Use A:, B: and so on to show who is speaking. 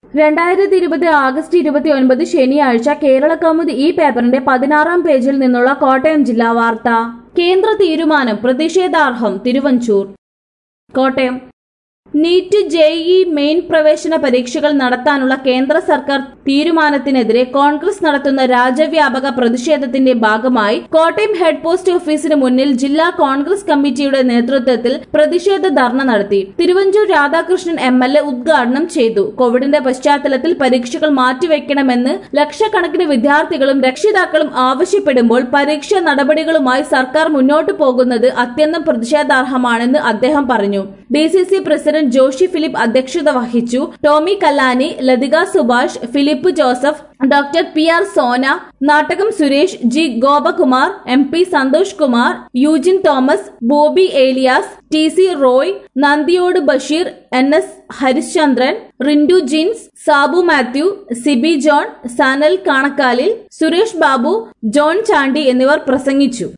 A: രണ്ടായിരത്തി ഇരുപത് ആഗസ്റ്റ് ഇരുപത്തി ഒൻപത് ശനിയാഴ്ച കേരള കൗമുദി ഈ പേപ്പറിന്റെ പതിനാറാം പേജിൽ നിന്നുള്ള കോട്ടയം ജില്ലാ വാർത്ത കേന്ദ്ര തീരുമാനം പ്രതിഷേധാർഹം Thiruvanchoor Kottayam NEET JEE main പ്രവേശന പരീക്ഷകൾ നടത്താനുള്ള കേന്ദ്ര സർക്കാർ തീരുമാനത്തിനെതിരെ കോൺഗ്രസ് നടത്തുന്ന രാജ്യവ്യാപക പ്രതിഷേധത്തിന്റെ ഭാഗമായി കോട്ടയം ഹെഡ് പോസ്റ്റ് ഓഫീസിന് മുന്നിൽ ജില്ലാ കോൺഗ്രസ് കമ്മിറ്റിയുടെ നേതൃത്വത്തിൽ പ്രതിഷേധ ധർണ നടത്തി Thiruvanchoor Radhakrishnan M L A ഉദ്ഘാടനം ചെയ്തു കോവിഡിന്റെ പശ്ചാത്തലത്തിൽ പരീക്ഷകൾ മാറ്റിവെക്കണമെന്ന് ലക്ഷക്കണക്കിന് വിദ്യാർത്ഥികളും രക്ഷിതാക്കളും ആവശ്യപ്പെടുമ്പോൾ പരീക്ഷാ നടപടികളുമായി സർക്കാർ മുന്നോട്ടു പോകുന്നത് അത്യന്തം പ്രതിഷേധാർഹമാണെന്ന് അദ്ദേഹം പറഞ്ഞു D C C president Joshi Philip അധ്യക്ഷത വഹിച്ചു Tommy Kallani Lathika Subhash Philip Joseph doctor P R Sona Nattakom Suresh G Gopakumar M P Santhosh Kumar Eugene Thomas Bobby Elias T C Roy Nandiyode Basheer N S Harishchandran Rindu Jins Sabu Mathew Siby John Sanal Kanakkalil Suresh Babu John Chandy എന്നിവർ പ്രസംഗിച്ചു